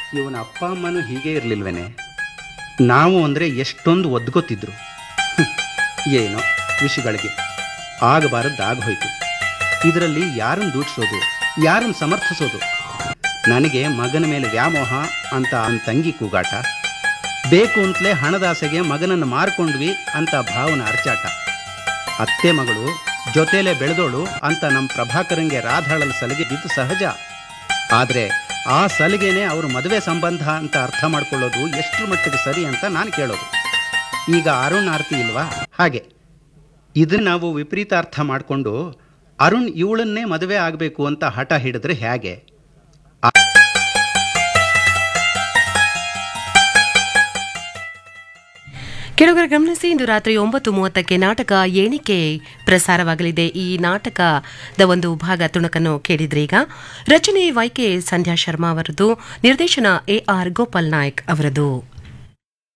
ಇವನ ಅಪ್ಪ ಅಮ್ಮನೂ ಹೀಗೆ ಇರಲಿಲ್ವೇನೆ ನಾವು ಅಂದರೆ ಎಷ್ಟೊಂದು ಒದ್ಗೊತ್ತಿದ್ರು ಹ್ಮ್. ಏನೋ ವಿಷಯಗಳಿಗೆ ಆಗಬಾರದ್ದು ಆಗೋಯ್ತು ಇದರಲ್ಲಿ ಯಾರನ್ನು ದೂಡಿಸೋದು ಯಾರನ್ನು ಸಮರ್ಥಿಸೋದು ನನಗೆ ಮಗನ ಮೇಲೆ ವ್ಯಾಮೋಹ ಅಂತ ಅವನ ತಂಗಿ ಕೂಗಾಟ ಬೇಕು ಅಂತಲೇ ಹಣದಾಸೆಗೆ ಮಗನನ್ನು ಮಾರ್ಕೊಂಡ್ವಿ ಅಂತ ಭಾವನ ಅರ್ಚಾಟ ಅತ್ತೆ ಮಗಳು ಜೊತೆಲೇ ಬೆಳೆದೋಳು ಅಂತ ನಮ್ಮ ಪ್ರಭಾಕರಂಗೆ ರಾಧಾಳಲ್ಲಿ ಸಲಿಗೆ ಇದು ಸಹಜ ಆದರೆ ಆ ಸಲಿಗೆನೇ ಅವರು ಮದುವೆ ಸಂಬಂಧ ಅಂತ ಅರ್ಥ ಮಾಡ್ಕೊಳ್ಳೋದು ಎಷ್ಟರ ಮಟ್ಟಿಗೆ ಸರಿ ಅಂತ ನಾನು ಕೇಳೋದು ಈಗ ಅರುಣ್ ಆರ್ತಿ ಇಲ್ವಾ ಹಾಗೆ ಇದನ್ನ ನಾವು ವಿಪರೀತ ಅರ್ಥ ಮಾಡಿಕೊಂಡು ಅರುಣ್ ಇವಳನ್ನೇ ಮದುವೆ ಆಗಬೇಕು ಅಂತ ಹಠ ಹಿಡಿದ್ರೆ ಹೇಗೆ ಕೆಲವರ ಗಮನಿಸಿ ಇಂದು ರಾತ್ರಿ ಒಂಬತ್ತು ಮೂವತ್ತಕ್ಕೆ ನಾಟಕ ಎಣಿಕೆ ಪ್ರಸಾರವಾಗಲಿದೆ ಈ ನಾಟಕದ ಒಂದು ಭಾಗ ತುಣುಕನ್ನು ಕೇಳಿದ್ರಿ ಈಗ ರಚನೆ ವೈಕೆ ಸಂಧ್ಯಾ ಶರ್ಮಾ ಅವರದು ನಿರ್ದೇಶನ ಎ ಆರ್ ಗೋಪಾಲ್ ನಾಯ್ಕ್ ಅವರದು